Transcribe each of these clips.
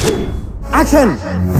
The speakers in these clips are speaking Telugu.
యాక్షన్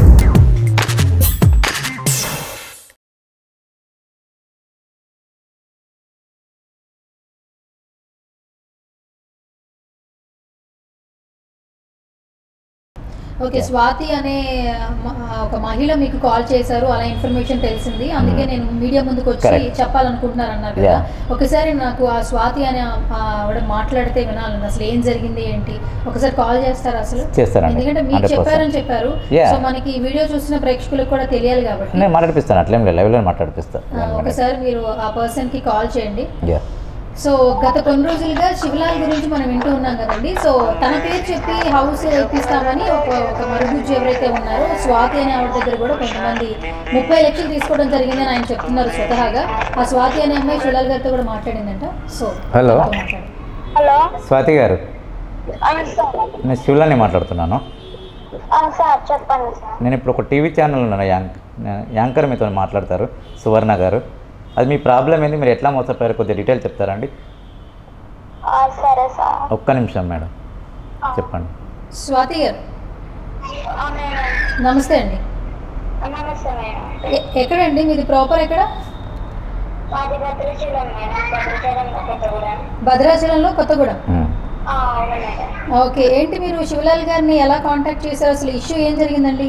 ఓకే స్వాతి అనే మ- ఒక మహిళ మీకు కాల్ చేశారు అలా ఇన్ఫర్మేషన్ తెలిసింది అందుకే నేను మీడియా ముందుకు వచ్చి Correct. చెప్పాలనుకుంటున్నారు అన్నారు కదా Yeah. ఒకసారి నాకు ఆ స్వాతి అనే ఆ- ఆ ఆవిడ మాట్లాడితే వినాలండి అసలు ఏం జరిగింది ఏంటి ఒకసారి కాల్ చేస్తారా అసలు చేస్తానండి. ఎందుకంటే మీకు 100%. చెప్పారని చెప్పారు Yeah. సో మనకి ఈ వీడియో చూసిన ప్రేక్షకులకు కూడా తెలియాలి కాబట్టి నేను మాట్లాడిపిస్తాను అట్లేం లేదు లైవ్లో మాట్లాడిపిస్తాను ఆ, ఒకసారి మీరు ఆ పర్సన్ కి కాల్ చేయండి యా సో గత కొన్ని రోజులుగా శివలాల్ గురించి మనం వింటూ ఉన్నాం కదండి సో తన పేరు చెప్పి హౌస్ ఇప్పిస్తామని ఒక ఒక మరుగుజ్జు ఎవరైతే ఉన్నారో స్వాతి అనే ఆవిడ దగ్గర కూడా కొంతమంది ముప్పై లక్షలు తీసుకోవడం జరిగిందని ఆయన చెప్తున్నారు స్వతహాగా ఆ స్వాతి అనే అమ్మాయి శివలాల్ గారితో కూడా మాట్లాడిందంట సో Hello. తనతో మాట్లాడండి. హలో స్వాతి గారు అవును సార్ నేను శివలాని మాట్లాడుతున్నాను అవును సార్ చెప్పండి సార్ నేను ఇప్పుడు ఒక టీవీ ఛానల్ ఉన్నాను యాంక్ యాంకర్ మీతో మాట్లాడతారు సువర్ణ గారు అది మీ ప్రాబ్లం ఏంది మీరు ఎట్లా మోసపోయారు కొద్దిగా డీటెయిల్ చెప్తారండి ఆ, సరే సార్ ఒక్క నిమిషం మేడం చెప్పండి స్వాతి గారు ఆ, మేడం నమస్తే అండి నమస్తే మేడం ఎ- ఎక్కడండి మీది ప్రాపర్ ఎక్కడ మాది భద్రాచలం మేడం భద్రాచలం కొత్తగూడెం భద్రాచలంలో కొత్తగూడెం ఉమ్. ఆ, అవును మేడం ఓకే ఏంటి మీరు శివలాల్ గారిని ఎలా కాంటాక్ట్ చేశారు అసలు ఇష్యూ ఏం జరిగిందండి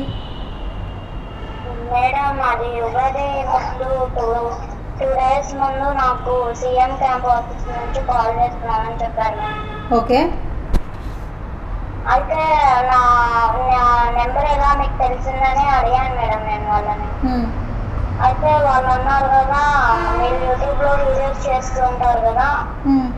మేడం అది ఉగాది ముందు టూ టూ డేస్ ముందు నాకు సీఎం క్యాంప్ ఆఫీస్ నుంచి కాల్ చేస్తున్నానని చెప్పారు మేడం ఓకే అయితే నా నా నెంబర్ ఎలా మీకు తెలిసిందని అడిగాను మేడం నేను వాళ్ళని హ్మ్. అయితే వాళ్ళు అన్నారు కదా మీరు యూట్యూబ్ లో వీడియోస్ చేస్తూ ఉంటారు కదా హ్మ్.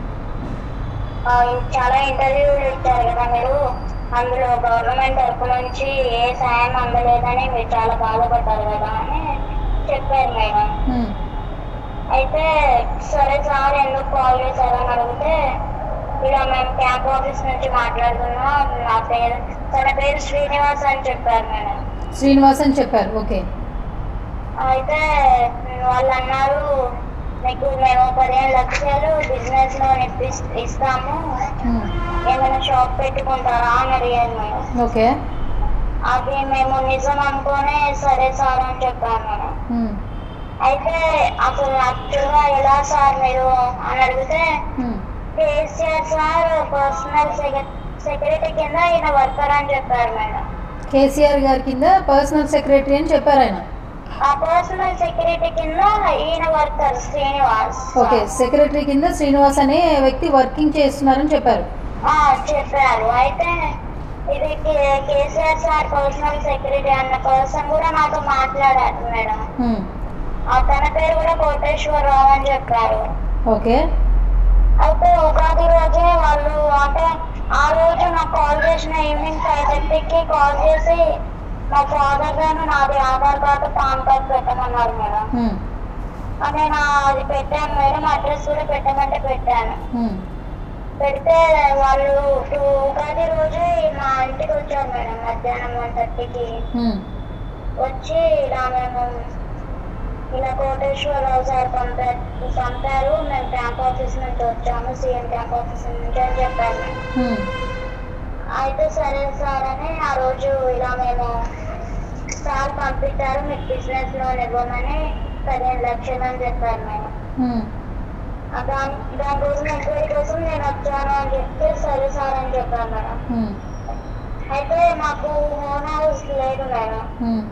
ఆ, చాలా ఇంటర్వ్యూలు ఇచ్చారు కదా మీరు అందులో గవర్నమెంట్ తరపు నుంచి ఏ సాయం అందలేదని మీరు చాలా బాధపడ్డారు కదా అని చెప్పారు మేడం హ్మ్. అయితే సరే సార్ ఎందుకు కాల్ చేశారని అడిగితే ఇలా మేము క్యాంప్ ఆఫీస్ నుంచి మాట్లాడుతున్నాం నా పేరు తన పేరు శ్రీనివాస్ అని చెప్పారు మేడం శ్రీనివాస్ అని చెప్పారు ఓకే అయితే వాళ్ళు అన్నారు మీకు మేము పదిహేను లక్షలు బిజినెస్ లోన్ ఇప్పిస్ ఇస్తాము హ్మ్. ఏమైనా షాప్ పెట్టుకుంటారా అని అడిగాను మేడం ఓకే అది మేము నిజం అనుకోనే సరే సార్ అని చెప్పాను మేడం హ్మ్. అయితే అసలు యాక్చువల్గా ఎలా సార్ మీరు అని అడిగితే హ్మ్. కేసీఆర్ సార్ పర్సనల్ సెక్రటరీ కింద ఈయన వర్కర్ అని చెప్పారు మేడం కేసీఆర్ గారి కింద పర్సనల్ సెక్రటరీ అని చెప్పారు ఆయన ఆ పర్సనల్ సెక్రటరీ కింద ఈయన వర్కర్ శ్రీనివాస్ ఓకే సెక్రటరీ కింద శ్రీనివాస్ అనే వ్యక్తి వర్కింగ్ చేస్తున్నారని చెప్పారు ఆ, చెప్పారు అయితే ఇది K- KCR sir personal secretary అన్న పర్సన్ కూడా నాతో మాట్లాడారు మేడం హ్మ్. ఆ తన పేరు కూడా కోటేశ్వరరావు అని చెప్పారు ఓకే అయితే ఉగాది రోజే వాళ్ళు అంటే ఆ రోజు నాకు కాల్ చేసిన ఈవినింగ్ ఫైవ్ థర్టీకి కాల్ చేసి మా ఫాదర్ గారు నాది ఆధార్ కార్డు పాన్ కార్డ్ పెట్టమన్నారు మేడం హ్మ్. ఆ, నేను అది పెట్టాను మేడం అడ్రస్ కూడా పెట్టమంటే పెట్టాను హ్మ్. పెడితే వాళ్ళు టూ- ఉగాది రోజు మా ఇంటికి వచ్చారు మేడం మధ్యాహ్నం వన్ థర్టీకి హ్మ్. వచ్చి ఇలా మేము ఇలా కోటేశ్వరరావు సార్ పంపారు పంపారు మేము క్యాంప్ ఆఫీస్ నుంచి వచ్చాము సీఎం క్యాంప్ ఆఫీస్ నుంచి అని చెప్పారు మేడం. హ్మ్. అయితే సరే సార్ అని ఆ రోజు ఇలా మేము సార్ పంపించారు మీకు బిజినెస్ లోన్ ఇవ్వమని పదిహేను లక్షలు అని చెప్పారు మేడం హ్మ్. ఆ దాని దానికోసం ఎంక్వైరీ కోసం నేను వచ్చాను అని చెప్తే సరే సార్ అని చెప్పాను మేడం హ్మ్. అయితే మాకు హోమ్ హౌస్ లేదు మేడం హ్మ్.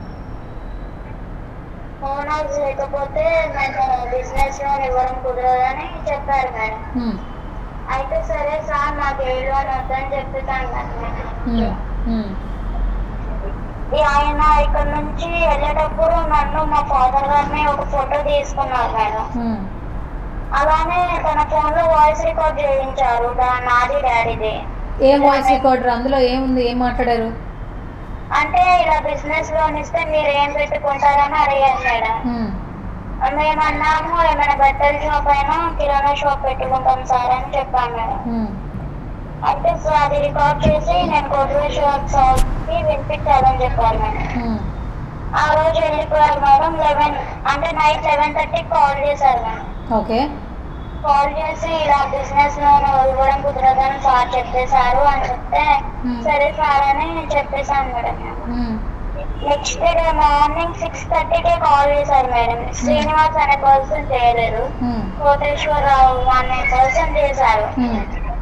హోమ్ హౌస్ లేకపోతే మేము బిజినెస్ లోన్ ఇవ్వడం కుదరదని చెప్పారు మేడం హ్మ్. అయితే సరే సార్ మాకు ఏ లోన్ వద్దని చెప్పేసాను మేడం హ్మ్. హ్మ్. ఈ ఆయన ఇక్కడ నుంచి వెళ్ళేటప్పుడు నన్ను మా ఫాదర్ గారిని ఒక ఫోటో తీసుకున్నారు మేడం హ్మ్. అలానే తన ఫోన్ లో వాయిస్ రికార్డ్ చేయించారు దా- నాది డాడీది ఏం వాయిస్ రికార్డర్ అందులో ఏముంది ఏం మాట్లాడారు అంటే ఇలా బిజినెస్ లోన్ ఇస్తే మీరు ఏం పెట్టుకుంటారని అడిగారు మేడం హ్మ్. మేము అన్నాము ఏమైనా బట్టల షాప్ అయినా కిరాణా షాప్ పెట్టుకుంటాం సార్ అని చెప్పాను మేడం హ్మ్. అయితే సో అది రికార్డ్ చేసి నేను గోద్రేజ్ షాప్ సార్కి వినిపించాలని చెప్పారు మేడం హ్మ్. ఆ రోజు వెళ్ళిపోయారు మేడం లెవెన్ అంటే నైట్ లెవెన్ థర్టీకి కాల్ చేశారు మేడం ఓకే కాల్ చేసి ఇలా బిజినెస్ లోన్ ఇవ్వడం కుదరదని సార్ చెప్పేశారు అని చెప్తే Hmm. సరే సార్ అని చెప్పేశాను మేడం నేను ఉమ్, నెక్స్ట్ డే మార్నింగ్ సిక్స్ థర్టీకే కాల్ చేశారు మేడం శ్రీనివాస్ అనే పర్సన్ చేయలేదు ఉమ్, కోటేశ్వరరావు అనే పర్సన్ చేశారు ఉమ్,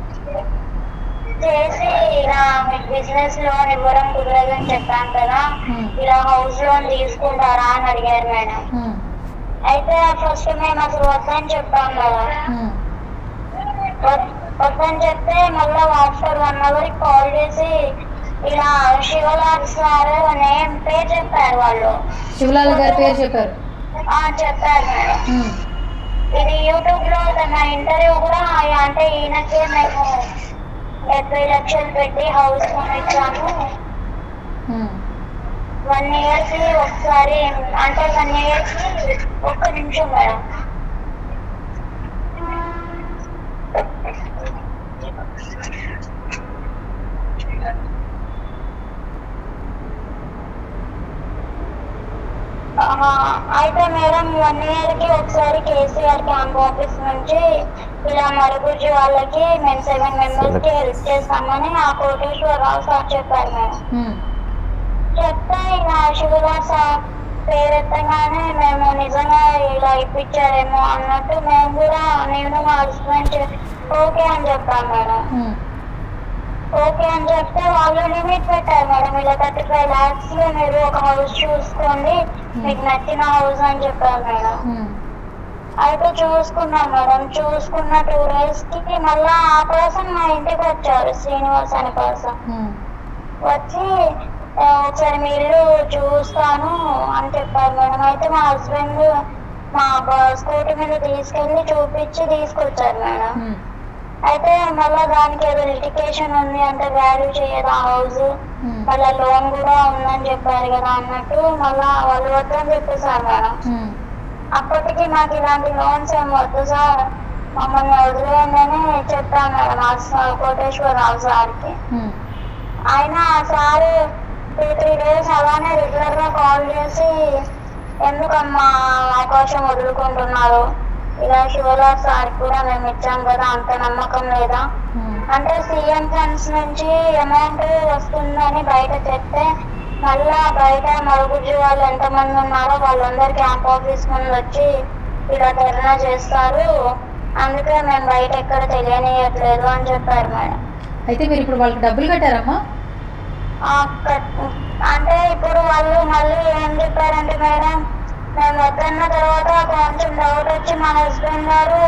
చేసి ఇలా మీకు బిజినెస్ లోన్ ఇవ్వడం కుదరదని చెప్పాను కదా Hmm. ఇలా హౌస్ లోన్ తీసుకుంటారా అని అడిగారు మేడం ఉమ్, అయితే ఫస్ట్ మేము అసలు వద్దని చెప్పాం కదా ఉమ్, వద్- వద్దని చెప్తే మళ్ళీ ఆఫ్టర్ వన్ అవర్ కాల్ చేసి ఇలా శివలాల్ సార్ నేమ్ పేరు చెప్పారు వాళ్ళు శివలాల్ గారి పేరు చెప్పారు ఆ చెప్పారు మేడం ఉమ్, ఇది యూట్యూబ్ లో తన ఇంటర్వ్యూ కూడా అంటే ఈయనకే మేము డెబ్బై లక్షలు పెట్టి హౌస్ కొనిచ్చాము ఉమ్, వన్ ఇయర్ కి ఒకసారి అంటే వన్ ఇయర్ కి ఒక్క నిమిషం మేడం ఆహా, అయితే మేడం వన్ ఇయర్ కి ఒకసారి కేసీఆర్ క్యాంప్ ఆఫీస్ నుంచి ఇలా మరుగుజ్జు వాళ్ళకి మేము సెవెన్ మెంబర్స్ కి హెల్ప్ చేస్తామని ఆ కోటేశ్వరరావు సార్ చెప్పారు మేడం ఉమ్, చెప్తే ఇలా శివదాస్ సార్ పేరెత్తగానే మేము నిజంగా ఇలా ఇప్పించారేమో అన్నట్టు మేము కూడా నేను మా హస్బెండ్ ఓకే అని చెప్పాను మేడం ఉమ్, ఓకే అని చెప్తే వాళ్ళు లిమిట్ పెట్టారు మేడం ఇలా థర్టీ ఫైవ్ ల్యాక్స్ లో మీరు ఒక హౌస్ చూసుకోండి మీకు నచ్చిన హౌస్ అని చెప్పారు మేడం ఉమ్, అయితే చూసుకున్నాం మేడం చూసుకున్న టూ డేస్ కి మళ్ళా ఆ పర్సన్ మా ఇంటికి వచ్చారు శ్రీనివాస్ అనే పర్సన్ ఉమ్, వచ్చి ఆ, ఒకసారి మీ ఇల్లు చూస్తాను అని చెప్పారు మేడం అయితే మా హస్బెండ్ మా బ- స్కూటీ మీద తీసుకెళ్లి చూపించి తీసుకొచ్చారు మేడం ఉమ్, అయితే మళ్ళా దానికి ఏదో లిటికేషన్ ఉంది అంటే వాల్యూ చేయదు ఆ హౌస్ ఉమ్, మళ్ళా లోన్ కూడా ఉందని చెప్పారు కదా అన్నట్టు మళ్ళా వాళ్ళు వద్దని చెప్పేశారు మేడం ఉమ్, అప్పటికి నాకు ఇలాంటి లోన్స్ ఏం వద్దు సార్ మమ్మల్ని వదిలేయండి అని చెప్పాను మేడం ఆ స- కోటేశ్వరరావు సార్కి ఉమ్, ఆయన ఆ సార్ టూ త్రీ డేస్ అలానే రెగ్యులర్ గా కాల్ చేసి ఎందుకమ్మా అవకాశం వదులుకుంటున్నారు ఇలా శివరాజ్ సార్ కూడా మేము ఇచ్చాం కదా అంత నమ్మకం లేదా ఉమ్, అంటే సీఎం ఫండ్స్ నుంచి అమౌంట్ వస్తుందని బయట చెప్తే మళ్ళా బయట మరుగుజ్జు వాళ్ళు ఎంతమంది ఉన్నారో వాళ్ళందరూ క్యాంప్ ఆఫీస్ ముందు వచ్చి ఇలా ధర్నా చేస్తారు అందుకే మేము బయట ఎక్కడ తెలియనియట్లేదు అని చెప్పారు మేడం అయితే మీరు ఇప్పుడు వాళ్ళకి డబ్బులు కట్టారమ్మా ఆ, కట్- అంటే ఇప్పుడు వాళ్ళు మళ్ళీ ఏం చెప్పారంటే మేడం మేము వద్దన్న తర్వాత కొంచెం డౌట్ వచ్చి మా హస్బెండ్ గారు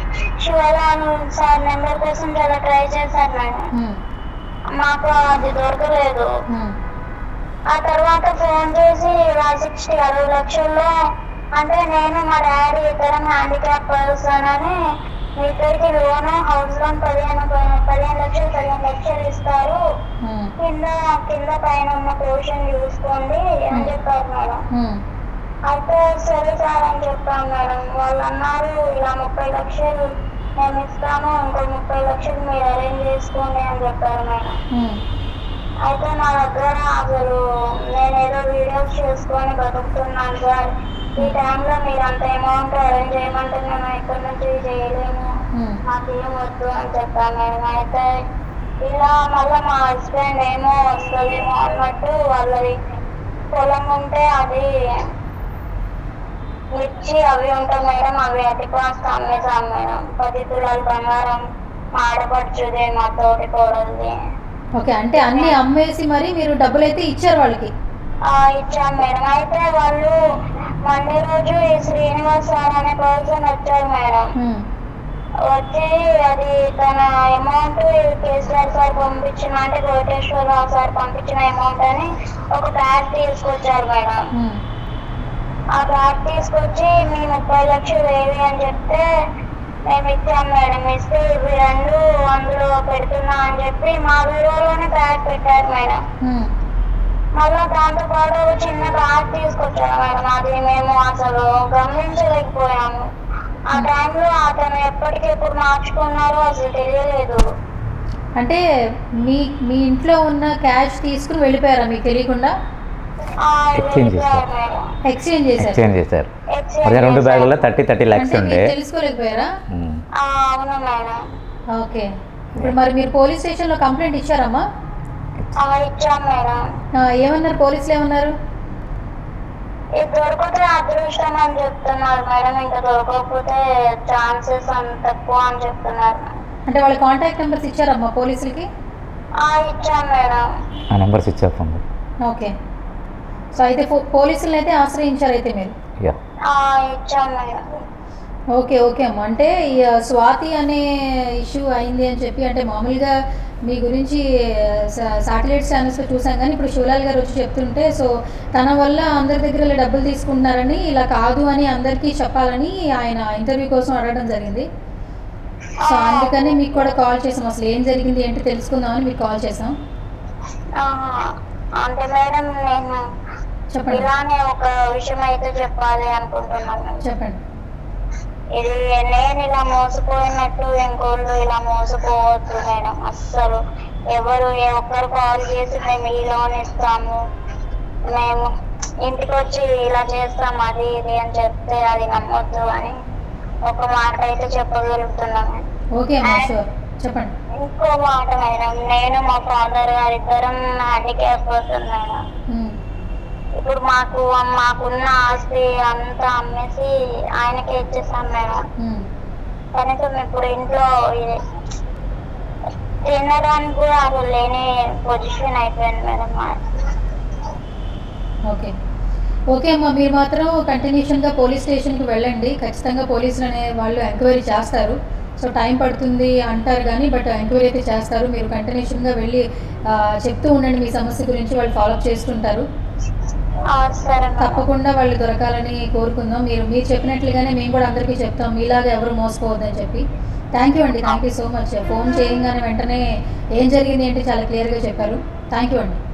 శివలాను సార్ నెంబర్ కోసం చాలా ట్రై చేశారు మేడం ఉమ్, మాకు అది దొరకలేదు ఉమ్, ఆ తర్వాత ఫోన్ చేసి సిక్స్టీ అరవై లక్షల్లో అంటే నేను మా డాడీ ఇద్దరం హ్యాండిక్యాప్ పర్సన్ అని మీ ఇద్దరికి లోన్ హౌస్ లోన్ పదిహేను పదిహేను లక్షలు పదిహేను లక్షలు ఇస్తారు ఉమ్, కింద కింద పైన ఉన్న పోర్షన్ చూసుకోండి అని చెప్పారు మేడం ఉమ్, అయితే సరే సార్ అని చెప్పాను మేడం వాళ్ళు అన్నారు ఇలా ముప్పై లక్షలు మేము ఇస్తాము ఇంకో ముప్పై లక్షలు మీరు అరేంజ్ చేసుకోండి అని చెప్పారు మేడం ఉమ్, అయితే నా దగ్గర అసలు నేను ఏదో వీడియోస్ చేసుకొని బతుకుతున్నాను సార్ ఈ టైంలో మీరు అంత అమౌంట్ అరేంజ్ చేయమంటే మేము ఎక్కడి నుంచి చేయలేము ఉమ్, నాకేం వద్దు అని చెప్పాను మేడం అయితే ఇలా మళ్ళీ మా హస్బెండ్ ఏమో వస్తుందేమో అన్నట్టు వాళ్ళది పొలం ఉంటే అది మిర్చి అవి ఉంటాయి మేడం అవి అతి కాస్త అమ్మేసాం మేడం పది తులాలు బంగారం మా ఆడపడుచుది మా తోటి కోడలిది ఓకే అంటే అన్ని అమ్మేసి మరి మీరు డబ్బులు అయితే ఇచ్చారు వాళ్ళకి ఆ, ఇచ్చాం మేడం అయితే వాళ్ళు మండే రోజు ఈ శ్రీనివాస్ సార్ అనే పర్సన్ వచ్చారు మేడం ఉమ్, వచ్చి అది తన అమౌంట్ కేసీఆర్ సార్ పంపించిన అంటే కోటేశ్వరరావు సార్ పంపించిన అమౌంట్ అని ఒక బ్యాగ్ తీసుకొచ్చారు మేడం ఉమ్, ఆ బ్యాగ్ తీసుకొచ్చి మీ ముప్పై లక్షలు ఏవి అని చెప్తే మేము ఇచ్చాం మేడం ఇస్తే ఇవి రెండు అందులో పెడుతున్నా అని చెప్పి మా వీడియోలోనే బ్యాగ్ పెట్టారు మేడం ఉమ్, మళ్ళా దాంతో పాటు ఒక చిన్న బ్యాగ్ తీసుకొచ్చాడు మేడం అది మేము అసలు గమనించలేకపోయాము ఆ టైంలో అతను ఎప్పటికెప్పుడు మార్చుకున్నారో అసలు తెలియలేదు అంటే మీ మీ ఇంట్లో ఉన్న క్యాష్ తీసుకుని వెళ్ళిపోయారా మీకు తెలియకుండా ఆ, Exchange వెళ్ళిపోయారు చేశారు. మేడం. ఎక్స్చేంజ్ చేశారు ఎక్స్చేంజ్ చేశారు Exchange మరి రెండు చేశారు. బ్యాగుల్లో థర్టీ థర్టీ ల్యాక్స్ అంటే ఉండే మీరు తెలుసుకోలేకపోయారా ఉమ్. ఆ, అవును మేడం ఓకే ఇప్పుడు మరి మీరు పోలీస్ స్టేషన్లో కంప్లైంట్ ఇచ్చారమ్మా ఆ, ఇచ్చాం మేడం ఆ, ఏమన్నారు పోలీసులు ఏమన్నారు ఇది దొరికితే అదృష్టం అని చెప్తున్నారు మేడం ఇంకా దొరకకపోతే ఛాన్సెస్ అంత తక్కువ అని చెప్తున్నారు అంటే వాళ్ళ కాంటాక్ట్ నెంబర్స్ ఇచ్చారమ్మా పోలీసులకి ఆ, ఇచ్చాం మేడం ఆ నెంబర్స్ ఇచ్చేస్తుంది ఓకే సో అయితే పో- పోలీసులను అయితే ఆశ్రయించారు అయితే మీరు యా ఆ, ఇచ్చాం మేడం ఓకే ఓకే అమ్మ అంటే ఈ ఆ, స్వాతి అనే ఇష్యూ అయింది అని చెప్పి అంటే మామూలుగా మీ గురించి సాటిలైట్ ఛానల్స్లో చూసాం కానీ ఇప్పుడు శివలాల్ గారు వచ్చి చెప్తుంటే సో తన వల్ల అందరి దగ్గర ఇలా డబ్బులు తీసుకుంటున్నారని ఇలా కాదు అని అందరికీ చెప్పాలని ఆయన ఇంటర్వ్యూ కోసం అడగడం జరిగింది సో అందుకని మీకు కూడా కాల్ చేసాం అసలు ఏం జరిగింది ఏంటి తెలుసుకుందామని మీకు కాల్ చేసాం ఆ, అంటే మేడం నేను చెప్పండి ఇలానే ఒక విషయం అయితే చెప్పాలి అనుకుంటున్నాను చెప్పండి ఇది నేను ఇలా మోసపోయినట్టు ఇంకోళ్ళు ఇలా మోసపోవద్దు మేడం అస్సలు ఎవరు ఏ ఒక్కరు కాల్ చేసి మేము ఈ లోన్ ఇస్తాము మేము ఇంటికి వచ్చి ఇలా చేస్తాం అది ఇది అని చెప్తే అది నమ్మొద్దు అని ఒక మాట అయితే చెప్పగలుగుతున్నాను ఓకే అమ్మా షూర్ చెప్పండి ఇంకో మాట మేడం నేను మా ఫాదర్ గారు ఇద్దరం హ్యాండిక్యాప్ పర్సన్ మేడం ఉమ్, ఇప్పుడు మాకు మాకున్న ఆస్తి అంతా అమ్మేసి ఆయనకే ఇచ్చేసాం మేడం ఉమ్. కనీసం ఇప్పుడు ఇంట్లో ఇది తినడానికి కూడా అసలు లేని పొజిషన్ అయిపోయింది మేడం మా- ఓకే ఓకే అమ్మా మీరు మాత్రం కంటిన్యూషన్గా పోలీస్ స్టేషన్కి వెళ్ళండి ఖచ్చితంగా పోలీసులు అనే వాళ్ళు ఎంక్వైరీ చేస్తారు సో టైం పడుతుంది అంటారు కానీ బట్ ఎంక్వైరీ అయితే చేస్తారు మీరు కంటిన్యూషన్గా వెళ్ళి ఆ, చెప్తూ ఉండండి మీ సమస్య గురించి వాళ్ళు ఫాలోఅప్ చేస్తుంటారు ఆ, సరే మేడం తప్పకుండా వాళ్ళు దొరకాలని కోరుకుందాం మీరు మీరు చెప్పినట్లుగానే మేము కూడా అందరికీ చెప్తాం మీలాగా ఎవరు మోసపోవద్దని చెప్పి థ్యాంక్ యూ అండి thank you so much phone చేయగానే వెంటనే ఏం జరిగింది ఏంటి చాలా క్లియర్గా చెప్పారు థ్యాంక్ యూ అండి